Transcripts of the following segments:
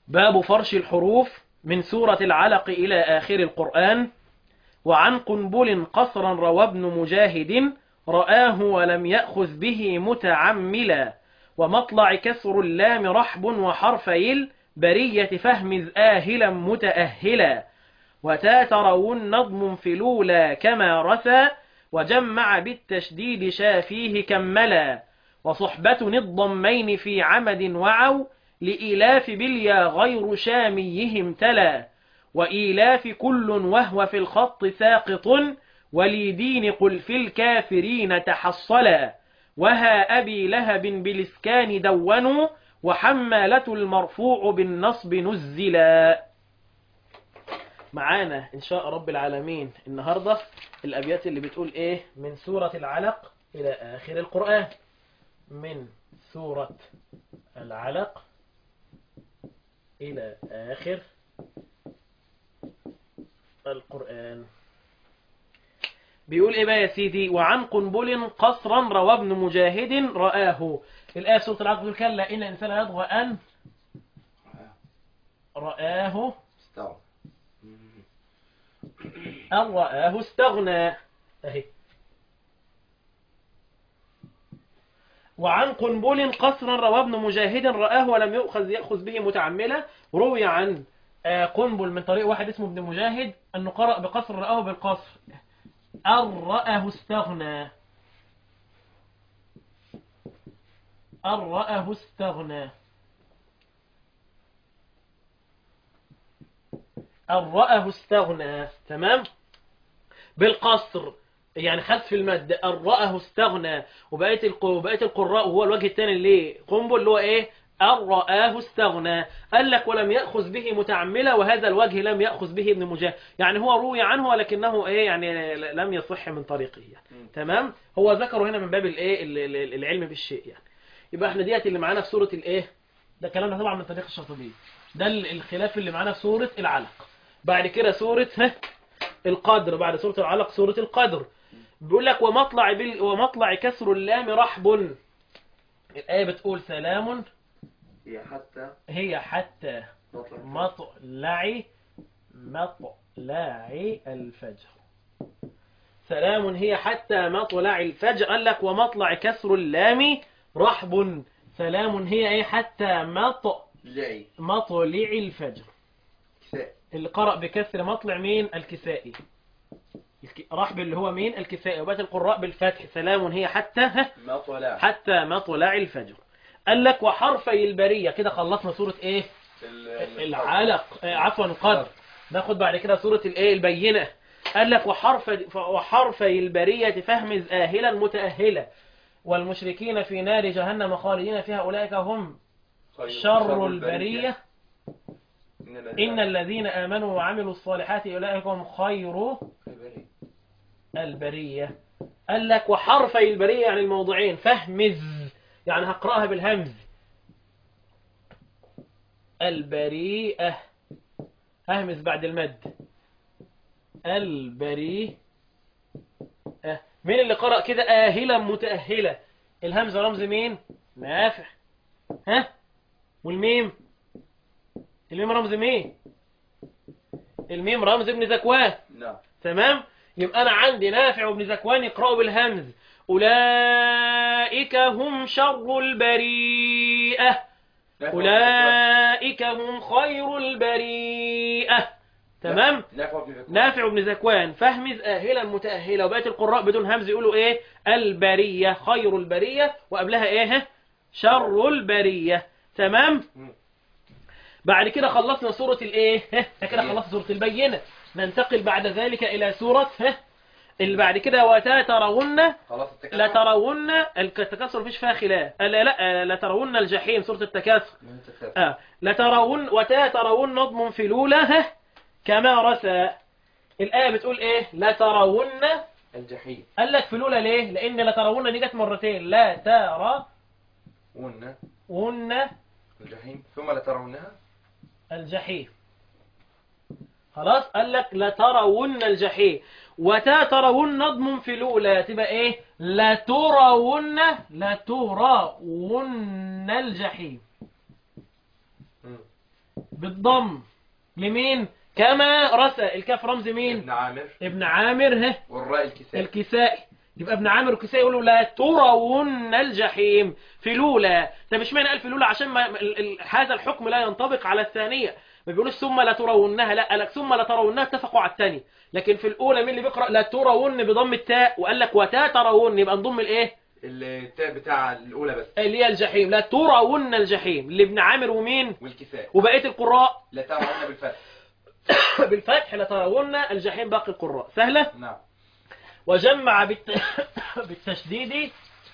باب فرش الحروف من سورة العلق إلى آخر القرآن وعن قنبل قصرا روى ابن مجاهد رآه ولم يأخذ به متعملا ومطلع كسر اللام رحب وحرفي البرية فهمذ آهلا متأهلا وتاترون نظم فلولا كما رثى وجمع بالتشديد شافيه كملا وصحبة الضمين في عمد وعوا لإيلاف بليا غير شاميهم تلا وإيلاف كل وهو في الخط ساقط وليدين قل في الكافرين تحصلا وها أبي لهب بالإسكان دونوا وحمالة المرفوع بالنصب نزلا معانا إن شاء رب العالمين النهاردة الأبيات اللي بتقول إيه من سورة العلق إلى آخر القرآن من سورة العلق إلى آخر القرآن بيقول إيه بقى يا سيدي وعن قنبل قصرا روى ابن مجاهد رآه الآية سورة العلق بتقول كلا إن الإنسان يطغى أن رآه استوى أن رآه استغنى أهي وعن قنبل قصرا روى ابن مجاهد رآه ولم يؤخذ يأخذ به متعملا روي عن آه، قنبل من طريق واحد اسمه ابن مجاهد أنه قرأ بقصر رآه بالقصر أن رآه استغنى أن رآه استغنى أن رآه استغنى تمام بالقصر يعني حذف المد أن رآه استغنى وبقية الق- وبقية القراء وهو الوجه الثاني اللي قنبل اللي هو إيه أن رآه استغنى قال لك ولم يأخذ به متعملا وهذا الوجه لم يأخذ به ابن مجاهد يعني هو روي عنه ولكنه إيه يعني لم يصح من طريقه يعني. تمام هو ذكره هنا من باب الإيه ال- ال- العلم بالشيء يعني يبقى احنا ديت اللي معانا في سورة الإيه ده كلام ده طبعا من طريق الشاطبي ده ال- الخلاف اللي معانا في سورة العلق بعد كده سورة ها القدر بعد سورة العلق سورة القدر بيقول لك ومطلع بال ومطلع كسر اللام رحب الآية بتقول سلام هي حتى هي حتى مطلع مطلع مطلع الفجر سلام هي حتى مطلع الفجر قال لك ومطلع كسر اللام رحب سلام هي ايه حتى مط لعي مطلع الفجر كساء اللي قرأ بكسر مطلع مين الكسائي الك- رحب اللي هو مين الكسائي وبات القراء بالفتح سلام هي حتى ها مطلع حتى مطلع الفجر قال لك وحرفي البرية كده خلصنا سورة ايه ال- العلق آه، عفوا القدر ناخد بعد كده سورة الايه البينة قال لك وحرف وحرفي البرية فهمز آهلا متأهلا والمشركين في نار جهنم خالدين فيها أولئك هم خير- شر البرية إن الذين إن الذين آمنوا وعملوا الصالحات أولئك هم خير البرية. البرية قال لك وحرفي البرية يعني الموضعين فهمز يعني هقرأها بالهمز البريئة ههمز بعد المد البريئة مين اللي قرأ كده آهلا متأهلة الهمزة رمز مين نافع ها والميم الميم رمز مين الميم رمز ابن زكوان نعم تمام يبقى أنا عندي نافع وابن زكوان يقرأوا بالهمز أولئك هم شر البريئة أولئك هم خير البريئة تمام نافع بن زكوان. نافع وابن زكوان فهمز آهلا متأهلة وبقية القراء بدون همز يقولوا إيه البرية خير البرية وقبلها إيه شر البرية تمام مم. بعد كده خلصنا سورة الإيه ها كده خلصنا سورة البينة ننتقل بعد ذلك إلى سورة ها اللي بعد كده وتا ترون خلاص التكاثر لا ترون التكاثر مفيش فيها خلاف لا لا لا ترون الجحيم سورة التكاثر من التكاثر. آه. لترون وتا ترون نظم في الأولى كما رسى الآية بتقول إيه لترون الجحيم قال لك في الأولى ليه لأن لترون دي جت مرتين لا ون ترون الجحيم ثم لا ترونها الجحيم خلاص قال لك لترون الجحيم وتا ترون نظم في الأولى تبقى إيه لترون لترون الجحيم مم. بالضم لمين كما رسى الكاف رمز مين ابن عامر ابن عامر ها والراء الكسائي الكسائي يبقى ابن عامر والكسائي يقولوا لا ترون الجحيم في الأولى طب مش معنى قال في الأولى عشان ما ال- ال- هذا الحكم لا ينطبق على الثانية ما بيقولوش ثم لا ترونها لا قال لك ثم لا ترونها اتفقوا على الثانية لكن في الأولى مين اللي بيقرأ لا ترون بضم التاء وقال لك وتا ترون يبقى نضم الايه التاء بتاع الأولى بس اللي هي الجحيم لا ترون الجحيم لابن عامر ومين والكسائي وبقية القراء لا ترون بالفتح بالفتح لا ترون الجحيم باقي القراء سهلة نعم وجمع بالت... بالتشديد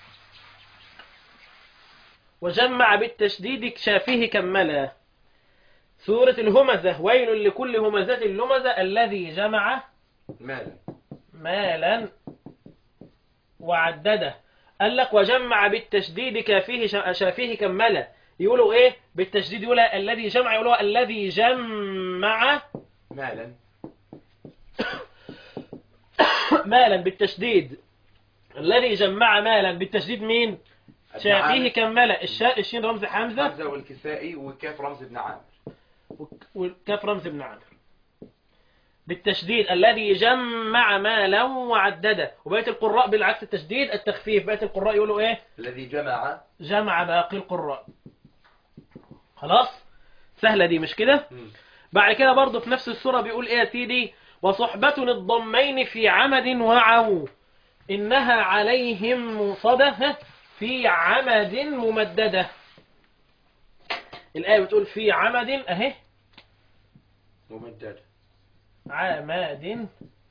وجمع بالتشديد شافيه كملا سورة الهمزة ويل لكل همزة لمزة الذي جمع مالا مالا وعدده قال لك وجمع بالتشديد كافيه ش- شافيه كملا يقولوا ايه بالتشديد يقولوا الذي جمع يقولوا الذي جمع مالا مالا بالتشديد الذي جمع مالا بالتشديد مين ابن شافيه عامر. كملا الشاء الشين رمز حمزة حمزة والكسائي والكاف رمز ابن عامر والكاف رمز ابن عامر بالتشديد الذي جمع مالا وعدده وبقية القراء بالعكس التشديد التخفيف بقية القراء يقولوا ايه الذي جمع جمع باقي القراء خلاص سهلة دي مش كده مم. بعد كده برضه في نفس السورة بيقول ايه يا سيدي وصحبة الضمين في عمد وعوا إنها عليهم موصدة في عمد ممددة الآية بتقول في عمد أهي ممدد عماد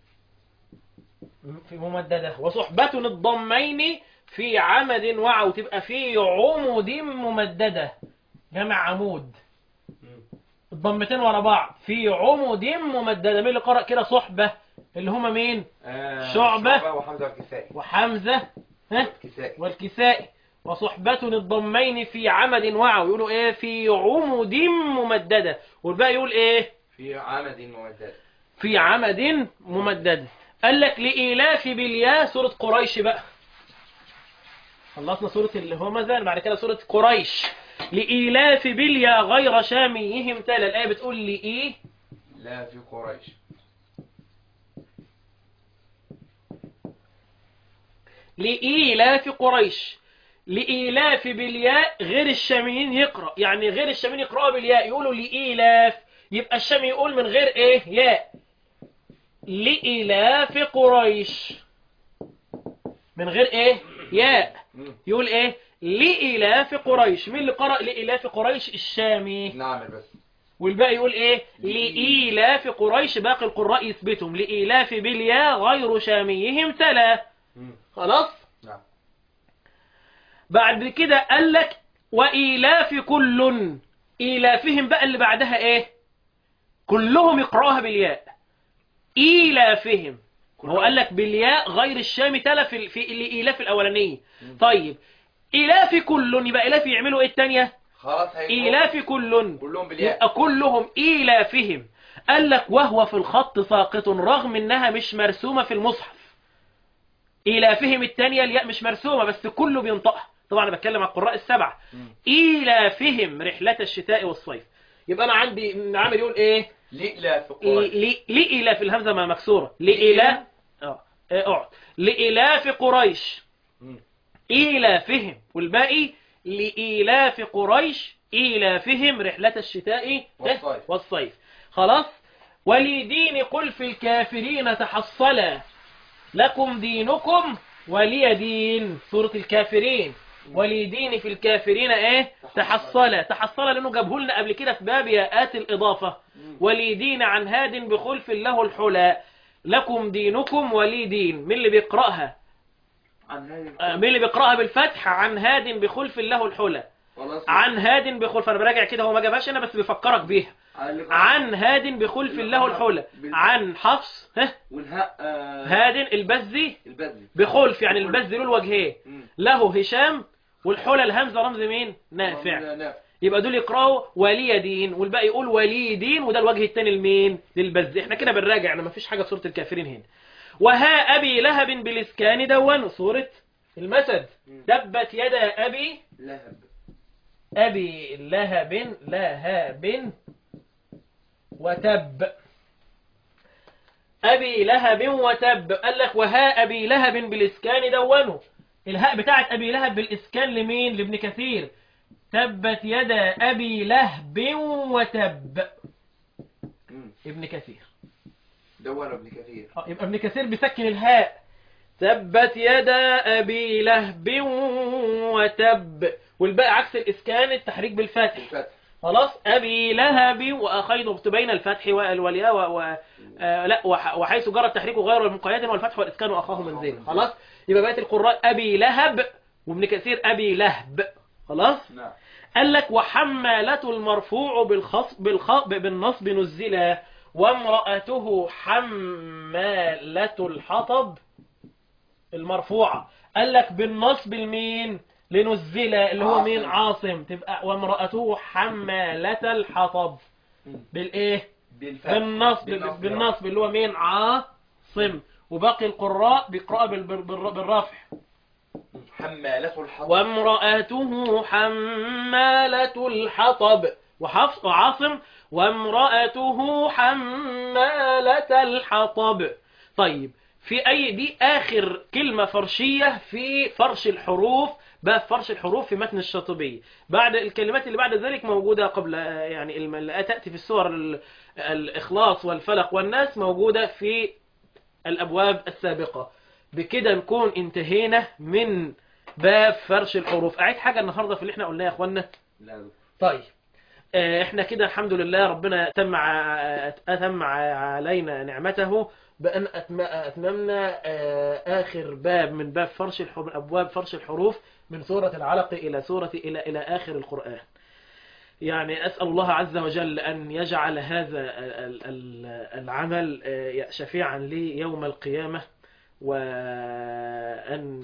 في ممددة وصحبة الضمين في عمد وعوا تبقى في عمود ممددة جمع عمود مم. الضمتين ورا بعض في عمود ممددة مين اللي قرأ كده صحبة اللي هما مين آه، شعبة. وحمزة والكسائي وحمزة ها الكسائي والكسائي وصحبة الضمين في عمد وعوا يقولوا ايه في عمود ممددة والباقي يقول ايه في عمد ممدد في عمد ممدد قال لك لإيلاف بالياء سورة قريش بقى خلصنا سورة الهمزة بعد كده سورة قريش لإيلاف بالياء غير شاميهم تلا الآية بتقول لي إيه لا في قريش لإيلاف قريش لإيلاف بالياء غير الشاميين يقرأ يعني غير الشاميين يقرأوا بالياء يقولوا لإيلاف يبقى الشامي يقول من غير إيه ياء لإيلاف قريش من غير إيه ياء مم. يقول إيه لإيلاف قريش مين اللي قرأ لإيلاف قريش الشامي ابن عامر بس والباقي يقول ايه لإيلاف قريش باقي القراء يثبتهم لإيلاف بالياء غير شاميهم تلا مم. خلاص نعم بعد كده قال لك وإيلاف كل إيلافهم بقى اللي بعدها ايه كلهم يقرأوها بالياء إيلافهم هو قال لك بالياء غير الشامي تلا في في الإيلاف الأولانية طيب إيلاف كل يبقى إيلاف يعملوا ايه التانية خلاص هي إيلاف كل كلهم بالياء يبقى كلهم إيلافهم قال لك وهو في الخط ساقط رغم انها مش مرسومة في المصحف إيلافهم الثانية الياء مش مرسومة بس كله بينطقها طبعا انا بتكلم على القراء السبعة مم. إيلافهم رحلة الشتاء والصيف يبقى انا عندي ابن عامر يقول ايه لإلا في قريش لي- لإيلاف الهمزة ما مكسورة لإيلاف اه إيه، اقعد لإيلاف قريش مم. إيلافهم والباقي لإيلاف قريش إيلافهم رحلة الشتاء والصيف. والصيف خلاص ولدين قل في الكافرين تحصلا لكم دينكم ولي دين سورة الكافرين ولي دين في الكافرين ايه تحصلا تحصلا لانه جابه لنا قبل كده في باب ياءات الاضافه ولي دين عن هاد بخلف له الحلا لكم دينكم ولي دين مين اللي بيقراها عن هذه آه، مين اللي بيقراها بالفتح عن هاد بخلف له الحلا خلاص عن هاد بخلف انا براجع كده هو ما جابهاش انا بس بيفكرك بيها عن هاد بخلف له الحلا عن حفص ها والهاء آه، هاد البزي البذل بخلف يعني البز له الوجهين مم. له هشام والحلا الهمزه رمز مين نافع نافع يبقى دول يقراوا ولي دين والباقي يقول ولي دين وده الوجه الثاني لمين للبز احنا كده بنراجع انا مفيش حاجه في سوره الكافرين هنا وها ابي لهب بالاسكان دون سوره المسد تبت يدا ابي لهب ابي لهب لهب وتب أبي لهب وتب قال لك وها أبي لهب بالإسكان دونوا الهاء بتاعت أبي لهب بالإسكان لمين لابن كثير تبت يدا أبي لهب وتب مم. ابن كثير دور ابن كثير آه، يبقى ابن كثير بيسكن الهاء تبت يدا أبي لهب وتب والباقي عكس الإسكان التحريك بالفتح الفتح خلاص أبي لهب وأخيض بين الفتح والياء و... و... آه لا وح... وحيث جرى التحريك غير المقيد والفتح والإسكان وأخاه منزل خلاص يبقى بقية القراء أبي لهب وابن كثير أبي لهب خلاص نعم قال لك وحمالة المرفوع بالخص بالخ... بالنصب نزلا وامرأته حمالة الحطب المرفوعة قال لك بالنصب المين لنزلا اللي هو مين عاصم. عاصم تبقى وامرأته حمالة الحطب مم. بالايه بالفتح بالنصب بالنصب اللي هو مين عاصم وباقي القراء بيقرأ بال- بال- بال- بالرفع حمالة الحطب وامرأته حمالة الحطب وحفص وعاصم وامرأته حمالة الحطب طيب في أي دي آخر كلمة فرشية في فرش الحروف بقى في فرش الحروف في متن الشاطبي بعد الكلمات اللي بعد ذلك موجودة قبل يعني الم- اللي تأتي في السور ال- الإخلاص والفلق والناس موجودة في الأبواب السابقة بكده نكون انتهينا من باب فرش الحروف أعيد حاجة النهاردة في اللي احنا قلناه يا أخوانا لا دكتور. طيب آه، احنا كده الحمد لله ربنا أتم ع- أتم ع- علينا نعمته بأن أتم- أتممنا آه، آخر باب من باب فرش الحروف أبواب فرش الحروف من سورة العلق إلى سورة إلى إلى آخر القرآن يعني أسأل الله عز وجل أن يجعل هذا ال- ال- العمل آه، شفيعا لي يوم القيامة وأن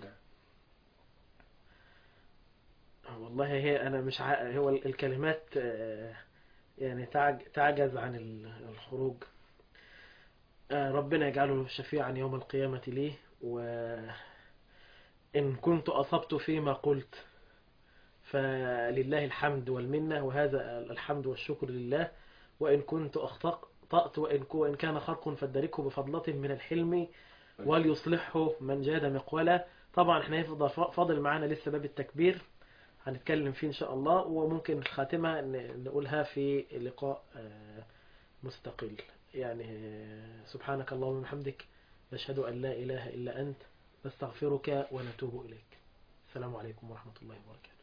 والله هي أنا مش ع... هو ال- الكلمات آه، يعني تعج... تعجز عن ال- الخروج آه، ربنا يجعله شفيعا يوم القيامة لي وإن كنت أصبت فيما قلت فلله الحمد والمنة وهذا الحمد والشكر لله وإن كنت أخطأت وإن كو- وإن كان خرق فادركه بفضلة من الحلم وليصلحه من جاد مقولا طبعا احنا هيفضل فاضل معانا لسه باب التكبير هنتكلم فيه إن شاء الله وممكن الخاتمة ن- نقولها في لقاء آه، مستقل يعني آه، سبحانك اللهم وبحمدك نشهد أن لا إله إلا أنت نستغفرك ونتوب إليك السلام عليكم ورحمة الله وبركاته